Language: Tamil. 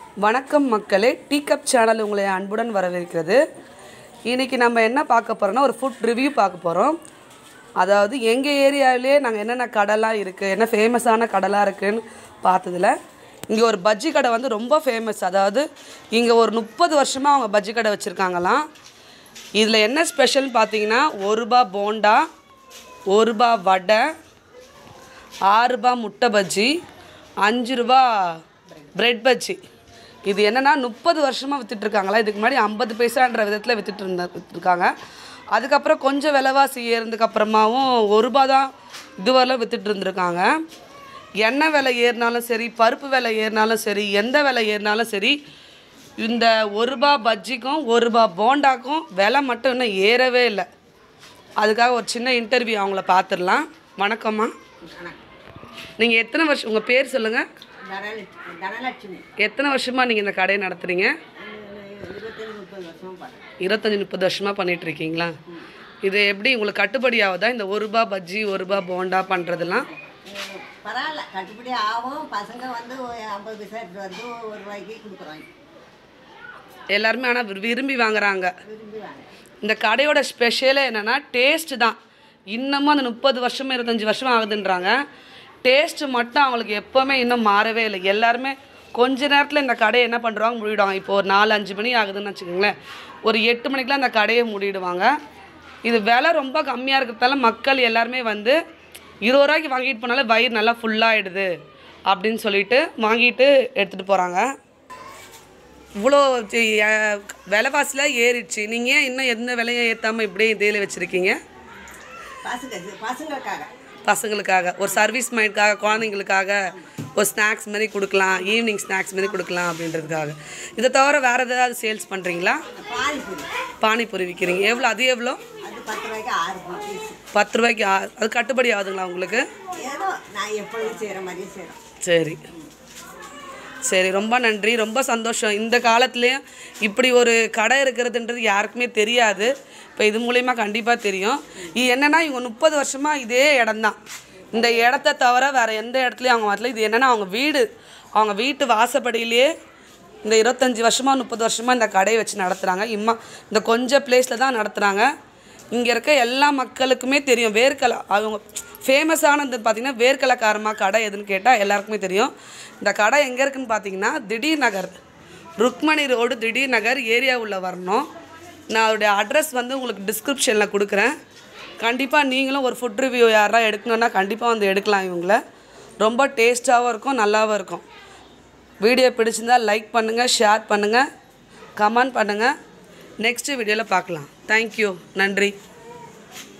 வணக்கம் மக்களே டீ கப் சேனல் உங்களை அன்புடன் வரவேற்கிறது இன்றைக்கி நம்ம என்ன பார்க்க போகிறோம்னா ஒரு ஃபுட் ரிவ்யூ பார்க்க போகிறோம் அதாவது எங்கள் ஏரியாவிலே நாங்கள் என்னென்ன கடைலாம் இருக்குது என்ன ஃபேமஸான கடைலாம் இருக்குதுன்னு பார்த்ததுல இங்கே ஒரு பஜ்ஜி கடை வந்து ரொம்ப ஃபேமஸ் அதாவது இங்கே ஒரு முப்பது வருஷமாக அவங்க பஜ்ஜி கடை வச்சுருக்காங்களாம் இதில் என்ன ஸ்பெஷல்னு பார்த்தீங்கன்னா ஒரு ரூபா போண்டா ஒரு ரூபா வடை ஆறு ரூபா முட்டை பஜ்ஜி அஞ்சு ரூபா பிரெட் பஜ்ஜி இது என்னென்னா முப்பது வருஷமாக விற்றுட்ருக்காங்களா இதுக்கு முன்னாடி ஐம்பது பைசான்ற விதத்தில் விற்றுட்டு இருந்த விற்றுருக்காங்க அதுக்கப்புறம் கொஞ்சம் விலைவாசி ஏறினதுக்கு அப்புறமாவும் ஒரு ரூபா தான் இதுவரையிலும் விற்றுட்டு இருந்திருக்காங்க எண்ணெய் விலை ஏறினாலும் சரி பருப்பு விலை ஏறினாலும் சரி எந்த விலை ஏறினாலும் சரி இந்த ஒரு ரூபா பஜ்ஜிக்கும் ஒரு ரூபா போண்டாக்கும் விலை மட்டும் இன்னும் ஏறவே இல்லை அதுக்காக ஒரு சின்ன இன்டர்வியூ அவங்கள பார்த்துடலாம் வணக்கம்மா நீங்கள் எத்தனை வருஷம் உங்கள் பேர் சொல்லுங்கள் தனலட்சுமி தனலட்சுமி எத்தனை வருஷமாக நீங்கள் இந்த கடையை நடத்துகிறீங்க இருபத்தஞ்சு முப்பது வருஷமா பார்த்தேன் இருபத்தஞ்சி முப்பது வருஷமாக பண்ணிட்டு இருக்கீங்களா இது எப்படி உங்களுக்கு கட்டுப்படி ஆகுதா இந்த ஒரு ரூபா பஜ்ஜி ஒரு ரூபா போண்டா பண்ணுறதெல்லாம் பரவாயில்ல கட்டுப்படி ஆகும் பசங்க வந்து ஒரு ஐம்பது பைசா எடுத்து வந்து ஒரு ரூபாய்க்கு கொடுக்குறாங்க எல்லாருமே ஆனால் விரும்பி வாங்குறாங்க விரும்பி வாங்க இந்த கடையோட ஸ்பெஷலே என்னென்னா டேஸ்ட்டு தான் இன்னமும் அந்த முப்பது வருஷம் இருபத்தஞ்சி வருஷம் ஆகுதுன்றாங்க டேஸ்ட்டு மட்டும் அவங்களுக்கு எப்போவுமே இன்னும் மாறவே இல்லை எல்லாருமே கொஞ்ச நேரத்தில் இந்த கடையை என்ன பண்ணுறாங்க மூடிடுவாங்க இப்போ ஒரு நாலு அஞ்சு மணி ஆகுதுன்னு வச்சுக்கோங்களேன் ஒரு எட்டு மணிக்கெலாம் அந்த கடையை மூடிடுவாங்க இது விலை ரொம்ப கம்மியாக இருக்கிறதால மக்கள் எல்லாருமே வந்து இருபது ரூபாய்க்கு வாங்கிட்டு போனாலே வயிறு நல்லா ஃபுல்லாகிடுது அப்படின்னு சொல்லிட்டு வாங்கிட்டு எடுத்துகிட்டு போகிறாங்க இவ்வளோ சி- அஹ், விலைவாசிலாம் ஏறிடுச்சு நீங்கள் ஏன் இன்னும் எந்த விலையும் ஏற்றாமல் இப்படியே இதில் வச்சுருக்கீங்க பசங்க பசங்களுக்காக பசங்களுக்காக ஒரு சர்வீஸ் மைண்டுக்காக குழந்தைங்களுக்காக ஒரு ஸ்நாக்ஸ் மாதிரி கொடுக்கலாம் ஈவினிங் ஸ்நாக்ஸ் மாதிரி கொடுக்கலாம் அப்படின்றதுக்காக இதை தவிர வேறு ஏதாவது சேல்ஸ் பண்ணுறீங்களா பானிபூரி பானிபூரி விற்கிறீங்க எவ்வளோ அது எவ்வளோ அது பத்து ரூபாய்க்கு ஆறு பீஸ் பத்து ரூபாய்க்கு ஆ- அது கட்டுப்படி ஆகுதுங்களா உங்களுக்கு ஏதோ நான் எப்பொழுதும் செய்கிற மாதிரியே செய்கிறோம் சரி சரி ரொம்ப நன்றி ரொம்ப சந்தோஷம் இந்த காலத்துலேயும் இப்படி ஒரு கடை இருக்கிறதுன்றது யாருக்குமே தெரியாது இப்போ இது மூலயமா கண்டிப்பாக தெரியும் இது என்னென்னா இவங்க முப்பது வருஷமாக இதே இடம்தான் இந்த இடத்த தவிர வேறு எந்த இடத்துலையும் அவங்க வரல இது என்னென்னா அவங்க வீடு அவங்க வீட்டு வாசப்படியிலேயே இந்த இருபத்தஞ்சி வருஷமாக முப்பது வருஷமாக இந்த கடையை வச்சு நடத்துகிறாங்க இம்மா இந்த கொஞ்சம் பிளேஸில் தான் நடத்துகிறாங்க இங்கே இருக்க எல்லா மக்களுக்குமே தெரியும் வேர்க்கலை அவங்க ஃபேமஸானது பார்த்திங்கன்னா வேர்க்கலைக்காரமா கடை எதுன்னு கேட்டால் எல்லாருக்குமே தெரியும் இந்த கடை எங்கே இருக்குன்னு பார்த்தீங்கன்னா திடீர் நகர் ருக்மணி ரோடு திடீர் நகர் ஏரியா உள்ள வரணும் நான் அதோடைய அட்ரஸ் வந்து உங்களுக்கு டிஸ்கிரிப்ஷனில் கொடுக்குறேன் கண்டிப்பாக நீங்களும் ஒரு ஃபுட் ரிவ்யூ யாராவது எடுக்கணுன்னா கண்டிப்பாக வந்து எடுக்கலாம் இவங்கள ரொம்ப டேஸ்ட்டாகவும் இருக்கும் நல்லாவும் இருக்கும் வீடியோ பிடிச்சிருந்தால் லைக் பண்ணுங்கள் ஷேர் பண்ணுங்கள் கமெண்ட் பண்ணுங்கள் நெக்ஸ்ட் வீடியோவில் பார்க்கலாம் தேங்க்யூ நன்றி